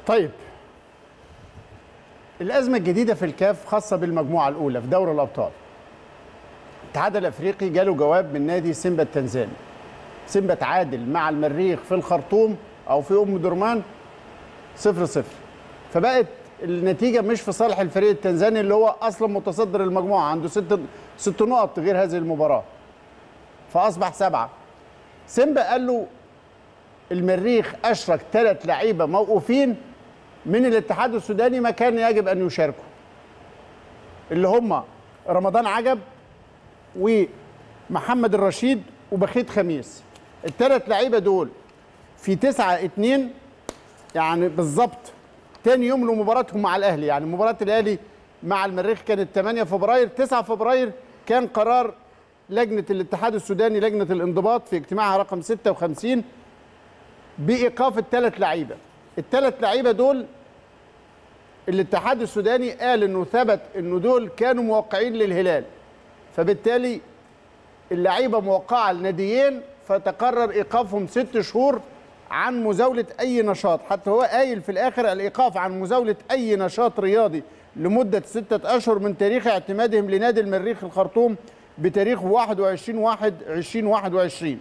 طيب الأزمة الجديدة في الكاف خاصة بالمجموعة الأولى في دوري الأبطال الاتحاد الأفريقي جاله جواب من نادي سيمبا التنزاني سيمبا تعادل مع المريخ في الخرطوم أو في أم درمان صفر صفر فبقت النتيجة مش في صالح الفريق التنزاني اللي هو أصلا متصدر المجموعة عنده ست ست نقط غير هذه المباراة فأصبح سبعة سيمبا قال له المريخ أشرك ثلاث لعيبة موقوفين من الاتحاد السوداني ما كان يجب ان يشاركوا اللي هم رمضان عجب ومحمد الرشيد وبخيت خميس الثلاث لعيبه دول في 9 2 يعني بالظبط تاني يوم لمباراتهم مع الاهلي يعني مباراه الاهلي مع المريخ كانت 8 فبراير 9 فبراير كان قرار لجنه الاتحاد السوداني لجنه الانضباط في اجتماعها رقم 56 بايقاف الثلاث لعيبه الثلاث لعيبه دول الاتحاد السوداني قال انه ثبت انه دول كانوا موقعين للهلال فبالتالي اللعيبه موقعه لناديين فتقرر ايقافهم ست شهور عن مزاوله اي نشاط حتى هو قايل في الاخر الايقاف عن مزاوله اي نشاط رياضي لمده سته اشهر من تاريخ اعتمادهم لنادي المريخ الخرطوم بتاريخ 21 1 2021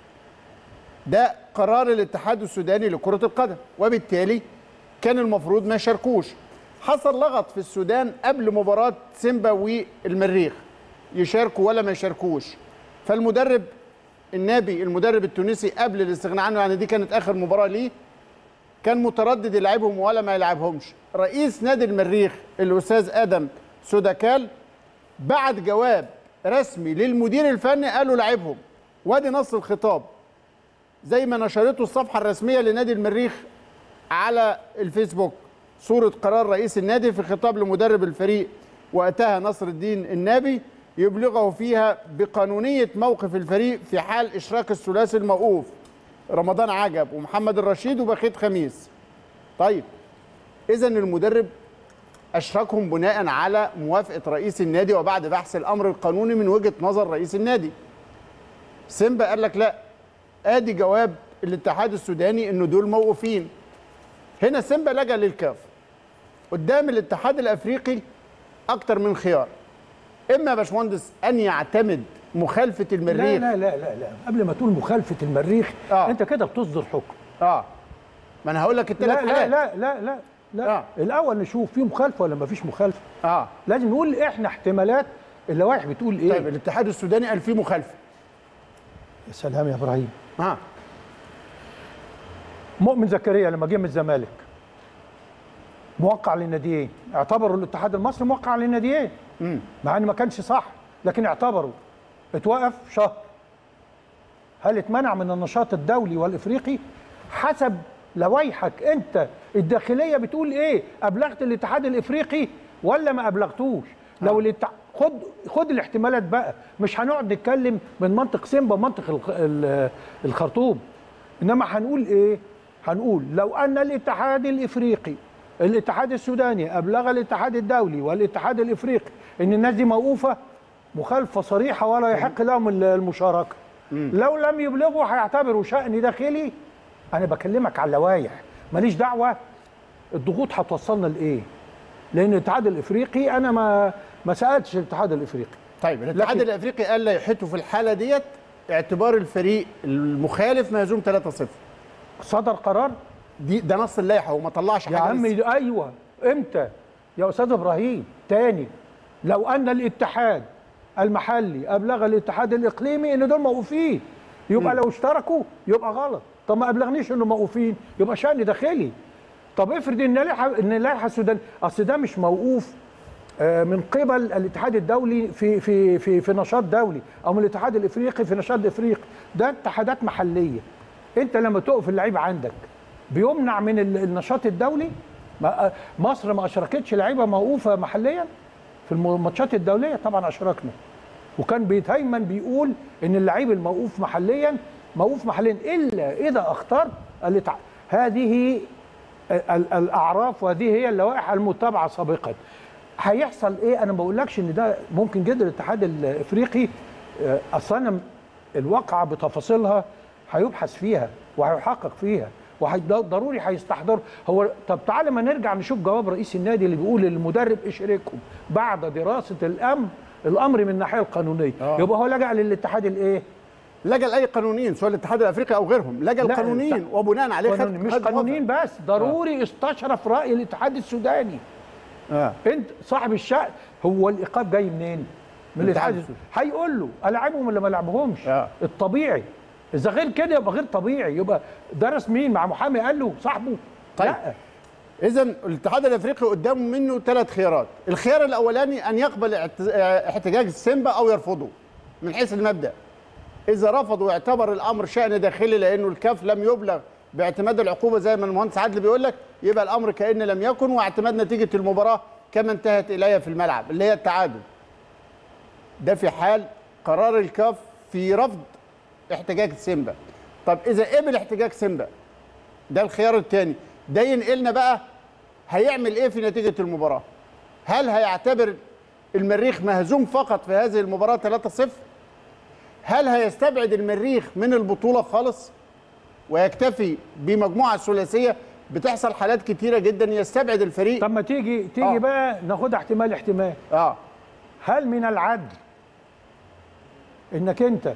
ده قرار الاتحاد السوداني لكرة القدم وبالتالي كان المفروض ما يشاركوش حصل لغط في السودان قبل مباراة سيمبا والمريخ يشاركوا ولا ما يشاركوش فالمدرب النابي المدرب التونسي قبل الاستغناء عنه يعني دي كانت اخر مباراة ليه كان متردد يلعبهم ولا ما يلعبهمش رئيس نادي المريخ الاستاذ ادم سوداكال بعت جواب رسمي للمدير الفني قال له لعبهم وادي نص الخطاب زي ما نشرته الصفحه الرسميه لنادي المريخ على الفيسبوك صوره قرار رئيس النادي في خطاب لمدرب الفريق وقتها نصر الدين النابي يبلغه فيها بقانونيه موقف الفريق في حال اشراك الثلاثي الموقوف رمضان عجب ومحمد الرشيد وبخيت خميس طيب اذا المدرب اشركهم بناء على موافقه رئيس النادي وبعد بحث الامر القانوني من وجهه نظر رئيس النادي سيمبا قال لك لا ادي جواب الاتحاد السوداني انه دول موقوفين هنا سيمبا لجا للكاف قدام الاتحاد الافريقي اكتر من خيار اما يا باشمهندس ان يعتمد مخالفه لا المريخ لا لا لا لا قبل ما تقول مخالفه المريخ آه. انت كده بتصدر حكم اه ما انا هقول لك الثلاث لا لا حالات لا لا لا لا آه. الاول نشوف في مخالفه ولا ما فيش مخالفه اه لازم نقول احنا احتمالات اللوائح بتقول ايه طيب الاتحاد السوداني قال فيه مخالفه يا سلام يا ابراهيم اه مؤمن زكريا لما جه من الزمالك موقع للناديين اعتبروا الاتحاد المصري موقع للناديين امم مع ان ما كانش صح لكن اعتبروا اتوقف شهر هل اتمنع من النشاط الدولي والافريقي حسب لوائحك انت الداخليه بتقول ايه ابلغت الاتحاد الافريقي ولا ما ابلغتوش لو الاتع... خد خد الاحتمالات بقى مش هنقعد نتكلم من منطق سيمبا ومنطق الخ... ال- الخرطوم انما هنقول ايه هنقول لو ان الاتحاد الافريقي الاتحاد السوداني ابلغ الاتحاد الدولي والاتحاد الافريقي ان الناس دي موقوفه مخالفه صريحه ولا يحق لهم ال- المشاركه لو لم يبلغوا هيعتبروا شان داخلي انا بكلمك على اللوائح ماليش دعوه الضغوط هتوصلنا لايه لان الاتحاد الافريقي انا ما ما سالتش الاتحاد الافريقي طيب الاتحاد لكن- الافريقي قال لا يحيطوا في الحاله ديت اعتبار الفريق المخالف مهزوم 3-0 صدر قرار دي ده نص اللائحه هو ما طلعش يا حاجه عم لسه. ايوه امتى يا استاذ ابراهيم تاني لو ان الاتحاد المحلي ابلغ الاتحاد الاقليمي ان دول موقوفين يبقى لو اشتركوا يبقى غلط طب ما ابلغنيش انه موقوفين يبقى شان داخلي طب افرض ان اللائحه ان اللائحه السودانيه اصل ده مش موقوف آه، من قبل الاتحاد الدولي في في في في نشاط دولي او من الاتحاد الافريقي في نشاط افريقي ده اتحادات محليه انت لما تقف اللعيب عندك بيمنع من ال- النشاط الدولي ما- مصر ما اشركتش لعيبه موقوفه محليا في الماتشات الدوليه طبعا اشركنا وكان دايما بيقول ان اللعيب الموقوف محليا موقوف محليا الا اذا اختار الاتع... هذه ال- الاعراف وهذه هي اللوائح المتبعه سابقا هيحصل ايه انا ما بقولكش ان ده ممكن جدا الاتحاد الافريقي آه، اصلا الواقعه بتفاصيلها هيبحث فيها وهيحقق فيها وضروري هيستحضروا هو طب تعالى ما نرجع نشوف جواب رئيس النادي اللي بيقول للمدرب اشركهم بعد دراسه الامر الامر من الناحيه القانونيه آه. يبقى هو لجأ للاتحاد الايه؟ لجا لاي قانونيين سواء الاتحاد الافريقي او غيرهم لجا لا، القانونيين لا. وبناء عليه خد قانوني. مش خد قانونيين موافقة. بس ضروري استشرف راي الاتحاد السوداني آه. انت صاحب الشأن هو الايقاف جاي منين؟ من الاتحاد الاتحاد السوداني. هيقول له العبهم ولا ما العبهمش آه. الطبيعي اذا غير كده يبقى غير طبيعي يبقى درس مين مع محامي قال له صاحبه طيب. لا اذا الاتحاد الافريقي قدامه منه ثلاث خيارات الخيار الاولاني ان يقبل اعت- اه، احتجاج السيمبا او يرفضه من حيث المبدا اذا رفض واعتبر الامر شان داخلي لانه الكاف لم يبلغ باعتماد العقوبه زي ما المهندس عادل بيقول لك يبقى الامر كان لم يكن واعتماد نتيجه المباراه كما انتهت اليه في الملعب اللي هي التعادل ده في حال قرار الكاف في رفض احتجاج سيمبا طب اذا قبل احتجاج سيمبا ده الخيار الثاني ده ينقلنا بقى هيعمل ايه في نتيجه المباراه هل هيعتبر المريخ مهزوم فقط في هذه المباراه 3-0 هل هيستبعد المريخ من البطوله خالص ويكتفي بمجموعه ثلاثيه بتحصل حالات كتيره جدا يستبعد الفريق طب ما تيجي تيجي آه. بقى ناخدها احتمال احتمال اه هل من العدل انك انت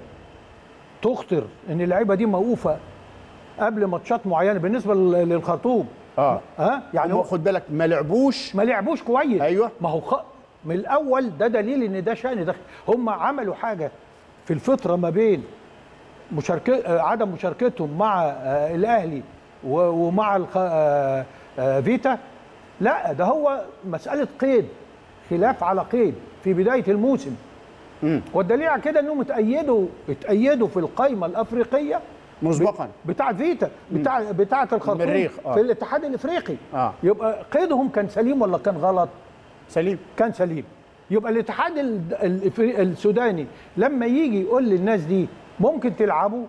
تخطر ان اللعيبه دي موقوفه قبل ماتشات معينه بالنسبه لل- للخرطوم اه ها يعني يعني هو خد بالك ما لعبوش ما لعبوش كويس أيوة. ما هو خ... من الاول ده دليل ان ده شان داخلي هم عملوا حاجه في الفتره ما بين مشاركه آه، عدم مشاركتهم مع آه، الاهلي و- ومع الخ... آه، آه، فيتا لا ده هو مساله قيد خلاف على قيد في بدايه الموسم مم. والدليل على كده انهم اتأيدوا اتأيدوا في القائمه الافريقيه مسبقا بتاعه فيتا بتاع بتاعه الخرطوم المريخ، آه. في الاتحاد الافريقي آه. يبقى قيدهم كان سليم ولا كان غلط؟ سليم كان سليم يبقى الاتحاد ال- الإفري- السوداني لما يجي يقول للناس دي ممكن تلعبوا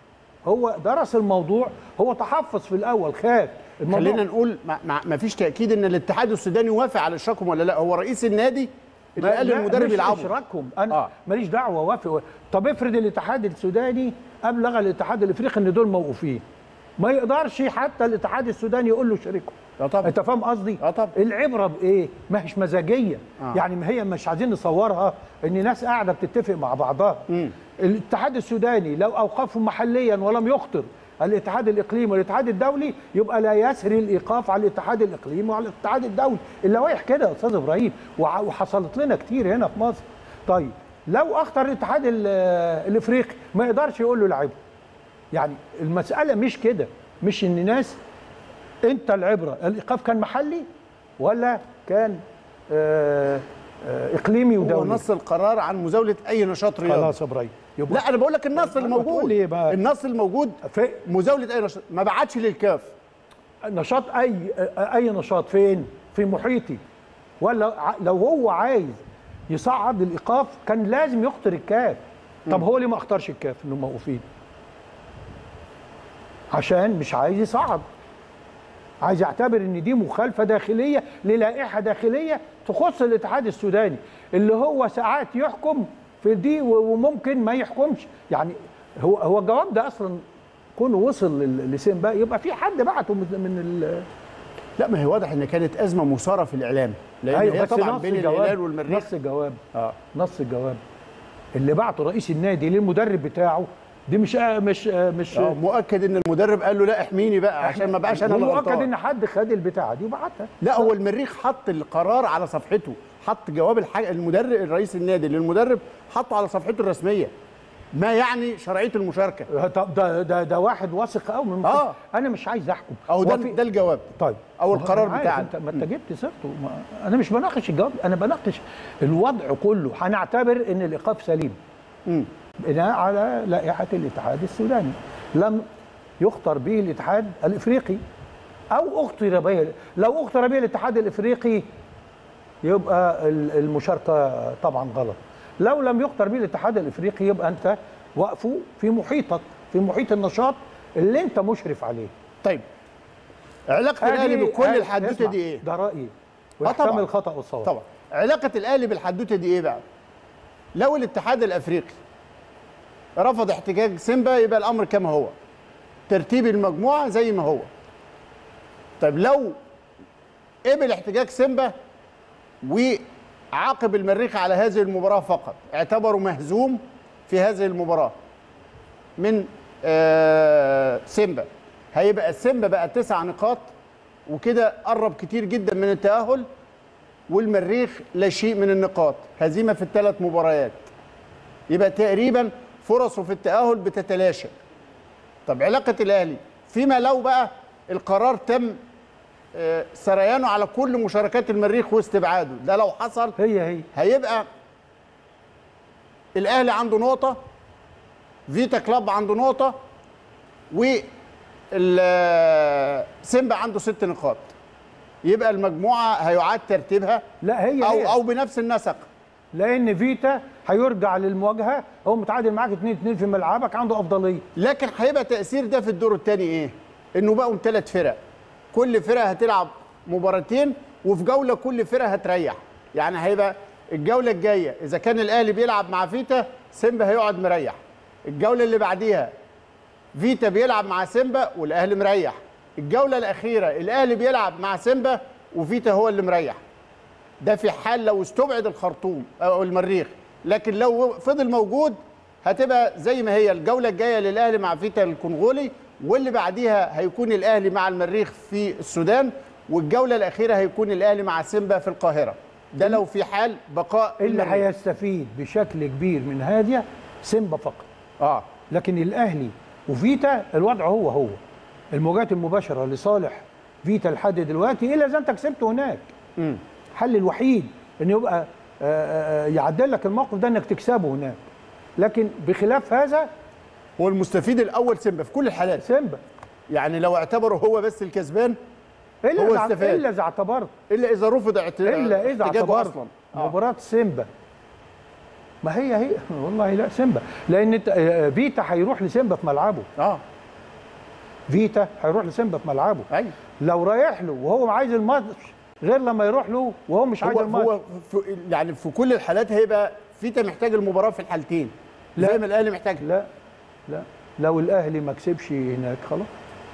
هو درس الموضوع هو تحفظ في الاول خاف الموضوع خلينا نقول ما, ما, ما فيش تاكيد ان الاتحاد السوداني وافق على اشراكهم ولا لا هو رئيس النادي اللي قال لا، للمدرب مش يلعبوا اشراكهم انا آه. آه. ماليش دعوه وافق طب افرض الاتحاد السوداني ابلغ الاتحاد الافريقي ان دول موقوفين ما يقدرش حتى الاتحاد السوداني يقول له شاركهم اه طبعا انت فاهم قصدي؟ اه طبعا. العبره بايه؟ ما هيش مزاجيه آه. آه. يعني ما هي مش عايزين نصورها ان ناس قاعده بتتفق مع بعضها مم. الاتحاد السوداني لو اوقفهم محليا ولم يخطر الاتحاد الاقليمي والاتحاد الدولي يبقى لا يسري الايقاف على الاتحاد الاقليمي وعلى الاتحاد الدولي اللوائح كده يا استاذ ابراهيم وع- وحصلت لنا كتير هنا في مصر طيب لو اخطر الاتحاد ال- الافريقي ما يقدرش يقول له لعبه يعني المساله مش كده مش ان ناس انت العبره الايقاف كان محلي ولا كان آه آه اقليمي هو ودولي نص القرار عن مزاوله اي نشاط رياضي خلاص يا ابراهيم يبقى لا انا بقول لك النص اللي ما تقول موجود لي بقى. النص الموجود في مزاوله اي نشاط ما بعتش للكاف نشاط اي اي نشاط فين في محيطي ولا ع- لو هو عايز يصعد الايقاف كان لازم يخطر الكاف طب هو ليه ما اختارش الكاف انهم موقوفين عشان مش عايز يصعد عايز يعتبر ان دي مخالفه داخليه للائحه داخليه تخص الاتحاد السوداني اللي هو ساعات يحكم في دي و- وممكن ما يحكمش يعني هو هو الجواب ده اصلا كونه وصل لل- لسيمبا يبقى في حد بعته من من ال- لا ما هي واضح ان كانت ازمه مثاره في الاعلام لان أيوة، هي بس طبعا نص بين الجواب- الهلال والمريخ نص الجواب اه نص الجواب اللي بعته رئيس النادي للمدرب بتاعه دي مش مش مش اه مؤكد ان المدرب قال له لا احميني بقى عشان ما بقاش انا اللي مؤكد غلطان ان حد خد البتاعه دي وبعتها لا هو المريخ حط القرار على صفحته حط جواب الحاج... المدرب الرئيس النادي للمدرب حطه على صفحته الرسميه ما يعني شرعيه المشاركه طب ده ده ده واحد واثق قوي من آه. انا مش عايز احكم او ده وفي- ده الجواب طيب أو ما هو القرار أنا عارف بتاعك. انت ما انت جبت سيرته ما انا مش بناقش الجواب انا بناقش الوضع كله هنعتبر ان الايقاف سليم مم. بناء على لائحه الاتحاد السوداني لم يخطر به الاتحاد الافريقي او اخطر به لو اخطر به الاتحاد الافريقي يبقى ال- المشاركه طبعا غلط لو لم يخطر به الاتحاد الافريقي يبقى انت وقفه في محيطك في محيط النشاط اللي انت مشرف عليه طيب علاقه الاهلي هذه- بكل هذه- الحدوته اسمع، دي ايه ده رايي طبعاً. ويحتمل الخطا والصواب طبعا علاقه الاهلي بالحدوته دي ايه بقى لو الاتحاد الافريقي رفض احتجاج سيمبا يبقى الامر كما هو ترتيب المجموعه زي ما هو طيب لو قبل احتجاج سيمبا وعاقب المريخ على هذه المباراه فقط اعتبره مهزوم في هذه المباراه من آه، سيمبا هيبقى سيمبا بقى تسع نقاط وكده قرب كتير جدا من التأهل والمريخ لا شيء من النقاط هزيمة في الثلاث مباريات يبقى تقريبا فرصه في التأهل بتتلاشى طب علاقة الأهلي فيما لو بقى القرار تم آه، سريانه على كل مشاركات المريخ واستبعاده ده لو حصل هي هي هيبقى الاهلي عنده نقطه فيتا كلاب عنده نقطه و ال- سيمبا عنده ست نقاط يبقى المجموعه هيعاد ترتيبها لا هي هي او او بنفس النسق لان فيتا هيرجع للمواجهه هو متعادل معاك 2 2 في ملعبك عنده افضليه لكن هيبقى تاثير ده في الدور الثاني ايه انه بقوا ثلاث فرق كل فرقه هتلعب مباراتين وفي جوله كل فرقه هتريح يعني هيبقى الجوله الجايه اذا كان الاهلي بيلعب مع فيتا سيمبا هيقعد مريح الجوله اللي بعديها فيتا بيلعب مع سيمبا والاهلي مريح الجوله الاخيره الاهلي بيلعب مع سيمبا وفيتا هو اللي مريح ده في حال لو استبعد الخرطوم او المريخ لكن لو فضل موجود هتبقى زي ما هي الجوله الجايه للاهلي مع فيتا الكونغولي واللي بعديها هيكون الاهلي مع المريخ في السودان والجوله الاخيره هيكون الاهلي مع سيمبا في القاهره ده لو في حال بقاء اللي المريخ. هيستفيد بشكل كبير من هذه سيمبا فقط اه لكن الاهلي وفيتا الوضع هو هو المواجهات المباشره لصالح فيتا لحد دلوقتي الا اذا انت كسبت هناك امم الحل الوحيد ان يبقى آه، آه، يعدل لك الموقف ده انك تكسبه هناك لكن بخلاف هذا هو المستفيد الاول سيمبا في كل الحالات سيمبا يعني لو اعتبره هو بس الكسبان الا هو اذا استفاد. الا اذا اعتبرت الا اذا رفض اعت- الا اذا احتجاجه اعتبرت اصلا آه. مباراه سيمبا ما هي هي والله لا سيمبا لان انت- آه، فيتا هيروح لسيمبا في ملعبه اه فيتا هيروح لسيمبا في ملعبه ايوه لو رايح له وهو عايز الماتش غير لما يروح له وهو مش عايز هو الماتش هو في يعني في كل الحالات هيبقى فيتا محتاج المباراه في الحالتين لا. زي ما الاهلي محتاج لا لا لو الاهلي ما كسبش هناك خلاص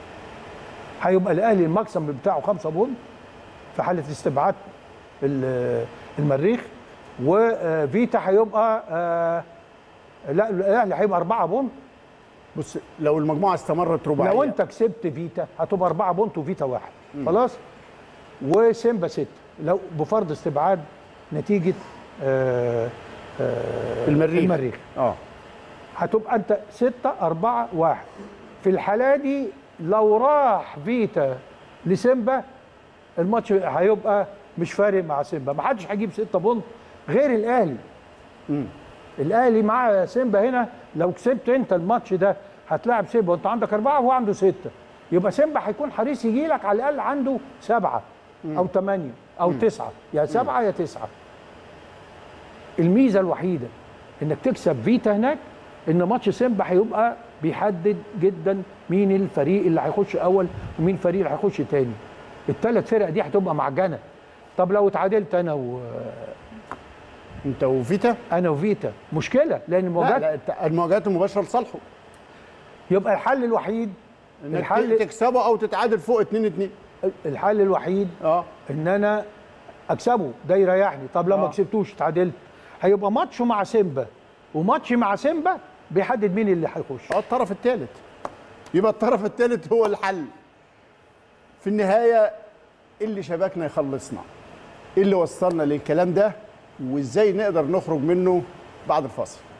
هيبقى الاهلي المكسب بتاعه خمسة بون في حاله استبعاد ال- المريخ وفيتا هيبقى آه، لا الاهلي هيبقى أربعة بون بص لو المجموعه استمرت رباعيه لو انت كسبت فيتا هتبقى أربعة بونت وفيتا واحد خلاص وسيمبا ستة لو بفرض استبعاد نتيجة آه، آه، المريخ المريخ اه هتبقى انت ستة أربعة واحد في الحالة دي لو راح فيتا لسيمبا الماتش هيبقى مش فارق مع سيمبا ما حدش هيجيب ستة بونت غير الأهلي مم. الأهلي مع سيمبا هنا لو كسبت أنت الماتش ده هتلاعب سيمبا وأنت عندك أربعة وهو عنده ستة يبقى سيمبا هيكون حريص يجي لك على الأقل عنده سبعة أو ثمانية أو تسعة يا سبعة يا تسعة الميزة الوحيدة إنك تكسب فيتا هناك إن ماتش سيمبا هيبقى بيحدد جدا مين الفريق اللي هيخش أول ومين الفريق اللي هيخش تاني الثلاث فرق دي هتبقى معجنة طب لو اتعادلت أنا و... انت وفيتا أنا وفيتا مشكلة لأن لا, المواجهات لا الت- المواجهات المباشره لصالحه يبقى الحل الوحيد انك الحل تكسبه او تتعادل فوق 2 2 الحل الوحيد اه ان انا اكسبه ده يريحني طب لو ما آه. كسبتوش تعادلت هيبقى ماتش مع سيمبا وماتش مع سيمبا بيحدد مين اللي هيخش اه الطرف الثالث يبقى الطرف الثالث هو الحل في النهايه إيه اللي شبكنا يخلصنا إيه اللي وصلنا للكلام ده وازاي نقدر نخرج منه بعد الفاصل